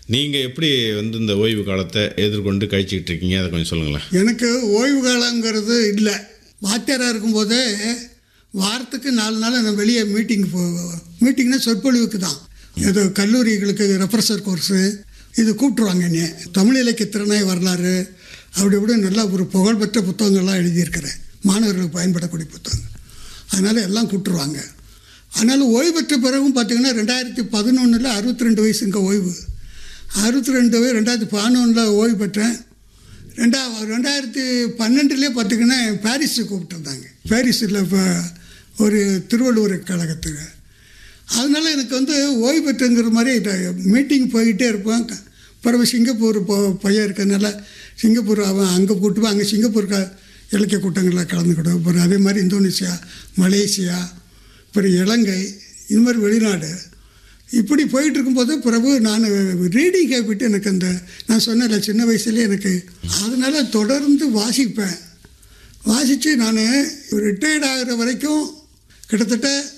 நீங்கள் எப்படி வந்து இந்த ஓய்வு காலத்தை எதிர்கொண்டு கழிச்சிக்கிட்டு இருக்கீங்க அதை கொஞ்சம் சொல்லுங்களேன் எனக்கு ஓய்வு காலங்கிறது இல்லை வாத்தியாராக இருக்கும்போதே வாரத்துக்கு நாலு நாள் நான் வெளியே மீட்டிங் போ மீட்டிங்னா சொற்பொழிவுக்கு தான் ஏதோ கல்லூரிகளுக்கு ரெஃப்ரெஷர் கோர்ஸு இது கூப்பிட்ருவாங்க என்னை தமிழ் இலக்கிய திறனாய் வரலாறு அப்படி இப்படி நல்லா ஒரு புகழ்பெற்ற புத்தகங்கள்லாம் எழுதியிருக்கிறேன் மாணவர்களுக்கு பயன்படக்கூடிய புத்தகங்கள் அதனால் எல்லாம் கூப்பிட்ருவாங்க அதனால் ஓய்வு பெற்ற பிறகும் பார்த்தீங்கன்னா ரெண்டாயிரத்தி பதினொன்றில் அறுபத்தி ரெண்டு வயசுங்க ஓய்வு அறுபத்தி ரெண்டு ரெண்டாயிரத்தி பதினொன்றில் ஓய்வு பெற்றேன் ரெண்டா ரெண்டாயிரத்தி பன்னெண்டுலேயே பார்த்தீங்கன்னா பாரிஸுக்கு கூப்பிட்டுருந்தாங்க பாரிஸில் இப்போ ஒரு திருவள்ளுவர் கழகத்துக்கு அதனால எனக்கு வந்து ஓய்வு பெற்றுங்கிற மாதிரி மீட்டிங் போய்கிட்டே இருப்பேன் பிறகு சிங்கப்பூர் போ பையன் இருக்கிறதுனால சிங்கப்பூர் அவன் அங்கே கூட்டு போய் அங்கே சிங்கப்பூர் க இலக்கிய கூட்டங்களில் கலந்துக்கிடுவேன் அப்புறம் அதே மாதிரி இந்தோனேசியா மலேசியா அப்புறம் இலங்கை இது மாதிரி வெளிநாடு இப்படி போயிட்டு இருக்கும்போது பிறகு நான் ரீடிங் ஹேபிட் எனக்கு அந்த நான் சொன்னேன்ல சின்ன வயசுலேயே எனக்கு அதனால் தொடர்ந்து வாசிப்பேன் வாசித்து நான் ரிட்டையர்ட் ஆகிற வரைக்கும் கிட்டத்தட்ட